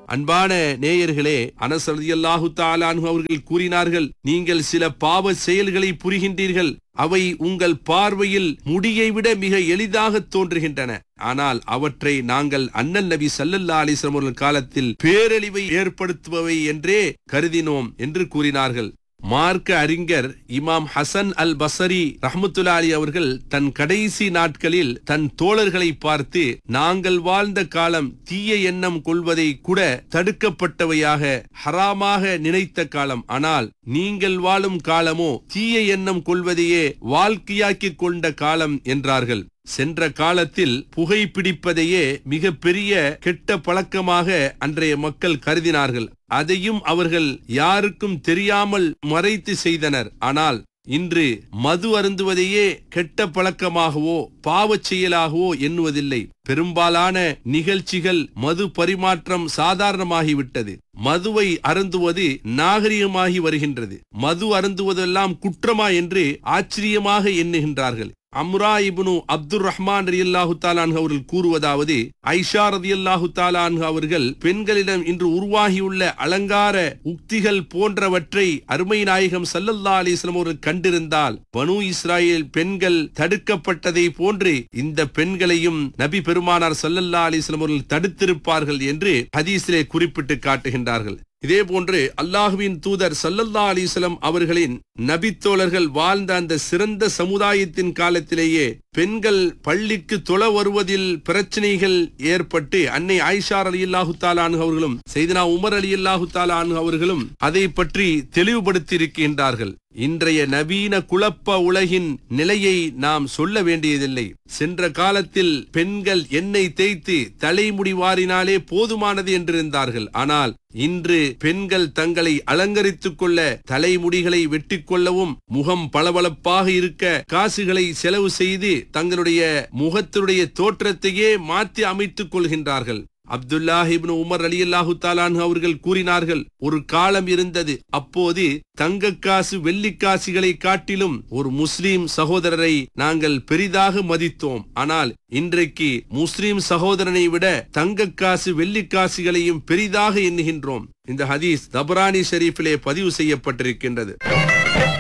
அன்பான நேயர்களே அனஸ் ரலியல்லாஹு தாலான் அவர்கள் கூறினார்கள் நீங்கள் சில பாவ செயல்களை புரிகின்றீர்கள் அவை உங்கள் பார்வையில் முடியை விட மிக எளிதாக தோன்றுகின்றன ஆனால் அவற்றை நாங்கள் அண்ணல் நபி சல்லல்லா அலிஸ்லாம் அவர்கள் காலத்தில் பேரழிவை ஏற்படுத்துபவை என்றே கருதினோம் என்று கூறினார்கள் மார்க்க அறிஞர் இமாம் ஹசன் அல் பசரி ரஹமத்துல்லா அலி அவர்கள் தன் கடைசி நாட்களில் தன் தோழர்களை பார்த்து நாங்கள் வாழ்ந்த காலம் தீய எண்ணம் கொள்வதை கூட தடுக்கப்பட்டவையாக ஹராமாக நினைத்த காலம் ஆனால் நீங்கள் வாழும் காலமோ தீய எண்ணம் கொள்வதையே வாழ்க்கையாக்கிக் கொண்ட காலம் என்றார்கள் சென்ற காலத்தில் புகைப்பிடிப்பதையே மிக பெரிய கெட்ட பழக்கமாக அன்றைய மக்கள் கருதினார்கள் அதையும் அவர்கள் யாருக்கும் தெரியாமல் மறைத்து செய்தனர் ஆனால் இன்று மது அருந்துவதையே கெட்ட பழக்கமாகவோ பாவச் செயலாகவோ எண்ணுவதில்லை பெரும்பாலான நிகழ்ச்சிகள் மது பரிமாற்றம் சாதாரணமாகிவிட்டது மதுவை அருந்துவது நாகரிகமாகி வருகின்றது மது அருந்துவதெல்லாம் குற்றமா என்று ஆச்சரியமாக எண்ணுகின்றார்கள் அம்ரா இப்னு அப்துர் ரஹ்மான் ரலியல்லாஹு தாலான் அவர்கள் கூறுவதாவது ஐஷா ரலியல்லாஹு தாலான் அவர்கள் பெண்களிடம் இன்று உருவாகியுள்ள அலங்கார உக்திகள் போன்றவற்றை அருமை நாயகம் சல்லல்லா அலிஸ்லாம் அவர்கள் கண்டிருந்தால் பனு இஸ்ராயேல் பெண்கள் தடுக்கப்பட்டதை போன்று இந்த பெண்களையும் நபி பெருமானார் சல்லல்லா அலிஸ்லாம் அவர்கள் தடுத்திருப்பார்கள் என்று ஹதீஸிலே குறிப்பிட்டு காட்டுகின்றார்கள் இதே போன்று அல்லாஹுவின் தூதர் சல்லல்லா அலிஸ்லம் அவர்களின் நபித்தோழர்கள் வாழ்ந்த அந்த சிறந்த சமுதாயத்தின் காலத்திலேயே பெண்கள் பள்ளிக்கு தொழ வருவதில் பிரச்சனைகள் ஏற்பட்டு அன்னை ஆயிஷா அலி அல்லாஹு தாலானு அவர்களும் செய்தனா உமர் அலி அல்லாஹு தாலானு அவர்களும் அதை பற்றி தெளிவுபடுத்தி இருக்கின்றார்கள் இன்றைய நவீன குழப்ப உலகின் நிலையை நாம் சொல்ல வேண்டியதில்லை சென்ற காலத்தில் பெண்கள் எண்ணெய் தேய்த்து தலைமுடி வாரினாலே போதுமானது என்றிருந்தார்கள் ஆனால் இன்று பெண்கள் தங்களை அலங்கரித்துக் கொள்ள தலைமுடிகளை வெட்டிக் கொள்ளவும் முகம் பளபளப்பாக இருக்க காசுகளை செலவு செய்து தங்களுடைய முகத்தினுடைய தோற்றத்தையே மாற்றி அமைத்துக் கொள்கின்றார்கள் அப்துல்லாஹ் இப்னு உமர் அலி அல்லாஹு தாலான் அவர்கள் கூறினார்கள் ஒரு காலம் இருந்தது அப்போது தங்க காசு வெள்ளிக்காசுகளை காட்டிலும் ஒரு முஸ்லிம் சகோதரரை நாங்கள் பெரிதாக மதித்தோம் ஆனால் இன்றைக்கு முஸ்லிம் சகோதரனை விட தங்க காசு வெள்ளிக்காசுகளையும் பெரிதாக எண்ணுகின்றோம் இந்த ஹதீஸ் தபரானி ஷெரீஃபிலே பதிவு செய்யப்பட்டிருக்கின்றது